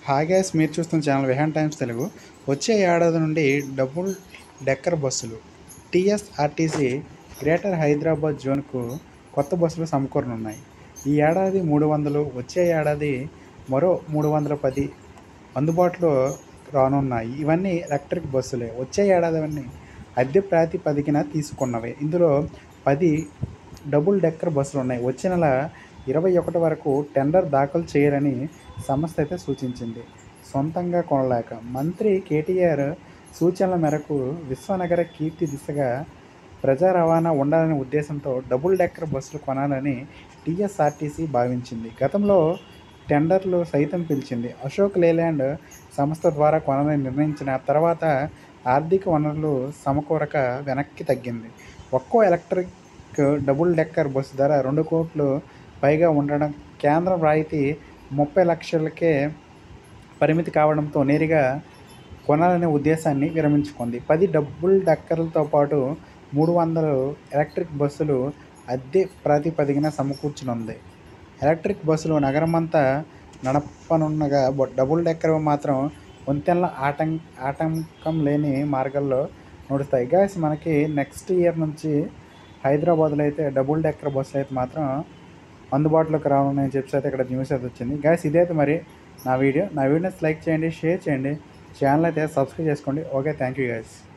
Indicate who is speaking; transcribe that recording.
Speaker 1: hi guys మీరు చూస్తున్న channel Vihaan times Telugu వచ్చే ఏడాది నుండి డబుల్ డెక్కర్ బస్సులు టీఎస్ఆర్టీసీ గ్రేటర్ హైదరాబాద్ జోన్కు కొత్త బస్సులు సమకూరనున్నాయి ఈ ఏడాది మూడు వందలు వచ్చే ఏడాది మరో మూడు వందల పది అందుబాటులో రానున్నాయి ఇవన్నీ ఎలక్ట్రిక్ బస్సులే వచ్చే ఏడాది అవన్నీ అద్దె ప్రాతిపదికన తీసుకున్నవే ఇందులో పది డబుల్ డెక్కర్ బస్సులు ఉన్నాయి వచ్చే నెల ఇరవై ఒకటి వరకు టెండర్ దాఖలు చేయాలని సంస్థ అయితే సూచించింది సొంతంగా కొనలేక మంత్రి కేటీఆర్ సూచనల మేరకు విశ్వనగర కీర్తి దిశగా ప్రజా రవాణా ఉండాలనే ఉద్దేశంతో డబుల్ డెక్కర్ బస్సులు కొనాలని టీఎస్ఆర్టీసీ భావించింది గతంలో టెండర్లు సైతం పిలిచింది అశోక్ లేలాండ్ సంస్థ ద్వారా కొనాలని నిర్ణయించిన తర్వాత ఆర్థిక వనరులు సమకూరక వెనక్కి తగ్గింది ఒక్కో ఎలక్ట్రిక్ డబుల్ డెక్కర్ బస్సు ధర రెండు కోట్లు పైగా ఉండడం కేంద్రం రాయితీ ముప్పై లక్షలకే పరిమితి కావడంతో నేరుగా కొనాలనే ఉద్దేశాన్ని విరమించుకుంది పది డబుల్ డెక్కర్లతో పాటు మూడు వందలు ఎలక్ట్రిక్ బస్సులు అద్దె ప్రాతిపదికన సమకూర్చనుంది ఎలక్ట్రిక్ బస్సులు నగరమంతా నడపనున్నగా బ- డబుల్ డెక్కర్ మాత్రం వంతెనల ఆటం ఆటంకం లేని మార్గాల్లో నడుస్తాయి గాయస్ మనకి నెక్స్ట్ ఇయర్ నుంచి హైదరాబాద్లో అయితే డబుల్ డెక్కర్ బస్సులు అయితే మాత్రం అందుబాటులోకి రావాలని చెప్పి అయితే ఇక్కడ న్యూస్ అయితే వచ్చింది గాయస్ ఇదైతే మరి నా వీడియో నా వీడియోస్ లైక్ చేయండి షేర్ చేయండి ఛానల్ అయితే సబ్స్క్రైబ్ చేసుకోండి ఓకే థ్యాంక్ యూ గాయస్